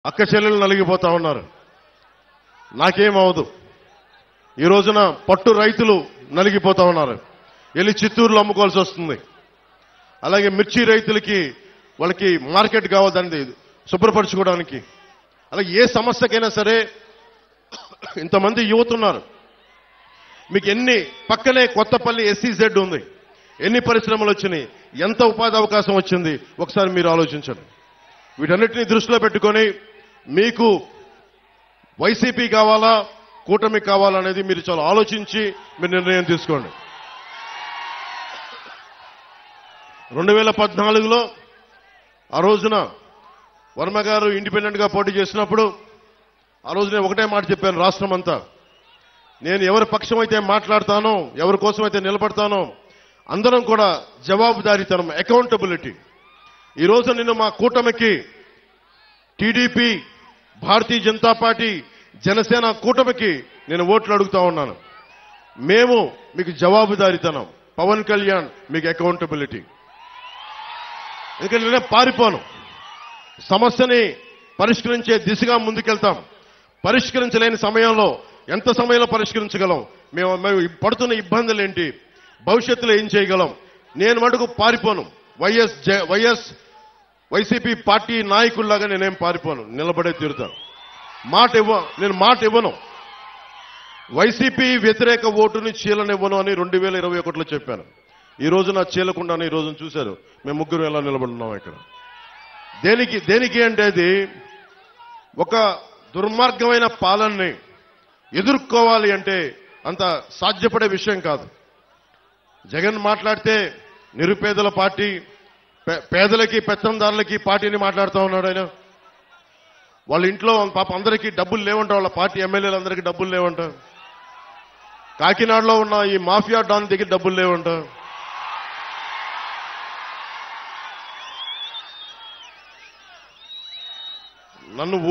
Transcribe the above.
అక్క చెల్లెలు నలిగిపోతా ఉన్నారు నాకేమవదు ఈ రోజున పట్టు రైతులు నలిగిపోతా ఉన్నారు వెళ్ళి చిత్తూరులో అమ్ముకోవాల్సి వస్తుంది అలాగే మిర్చి రైతులకి వాళ్ళకి మార్కెట్ కావద్దండి శుభ్రపరచుకోవడానికి అలాగే ఏ సమస్యకైనా సరే ఇంతమంది యువత ఉన్నారు మీకు ఎన్ని పక్కనే కొత్తపల్లి ఎస్సీజెడ్ ఉంది ఎన్ని పరిశ్రమలు వచ్చినాయి ఎంత ఉపాధి అవకాశం వచ్చింది ఒకసారి మీరు ఆలోచించండి వీటన్నిటిని దృష్టిలో పెట్టుకొని మీకు వైసీపీ కావాలా కూటమి కావాలా అనేది మీరు చాలా ఆలోచించి మీరు నిర్ణయం తీసుకోండి రెండు వేల పద్నాలుగులో ఆ రోజున వర్మ గారు ఇండిపెండెంట్ గా పోటీ చేసినప్పుడు ఆ రోజు నేను ఒకటే మాట చెప్పాను రాష్ట్రం అంతా నేను ఎవరి పక్షం అయితే మాట్లాడతానో ఎవరి కోసం అయితే నిలబడతానో అందరం కూడా జవాబుదారీతనం అకౌంటబిలిటీ ఈ రోజు నేను మా కూటమికి టీడీపీ భారతీయ జనతా పార్టీ జనసేన కూటమికి నేను ఓట్లు అడుగుతా ఉన్నాను మేము మీకు జవాబుదారీతనం పవన్ కళ్యాణ్ మీకు అకౌంటబిలిటీ ఎందుకంటే నేనే పారిపోను సమస్యని పరిష్కరించే దిశగా ముందుకెళ్తాం పరిష్కరించలేని సమయంలో ఎంత సమయంలో పరిష్కరించగలం మేము మేము పడుతున్న ఇబ్బందులు ఏంటి భవిష్యత్తులో ఏం చేయగలం నేను మటుకు పారిపోను వైఎస్ జ- వైఎస్ వైసీపీ పార్టీ నాయకుల్లాగా నేనేం పారిపోను నిలబడే తీరుతాను మాట ఇవ్వ నేను మాట ఇవ్వను వైసీపీ వ్యతిరేక ఓటుని చీలనివ్వను అని రెండు వేల ఇరవై ఒకటిలో చెప్పాను ఈ రోజు నా చీలకుండానే ఈ రోజున చూశారు మేము ముగ్గురు ఎలా నిలబడున్నాం ఇక్కడ దేనికి దేనికి అంటే అది ఒక దుర్మార్గమైన పాలనని ఎదుర్కోవాలి అంటే అంత సాధ్యపడే విషయం కాదు జగన్ మాట్లాడితే నిరుపేదల పార్టీ పే- పేదలకి పెత్తందారులకి పార్టీని మాట్లాడుతూ ఉన్నాడు ఆయన వాళ్ళ ఇంట్లో పాప అందరికీ డబ్బులు లేవంట వాళ్ళ పార్టీ ఎమ్మెల్యేలందరికీ డబ్బులు లేవంట కాకినాడలో ఉన్న ఈ మాఫియా డాన్ దగ్గర డబ్బులు లేవంట నన్ను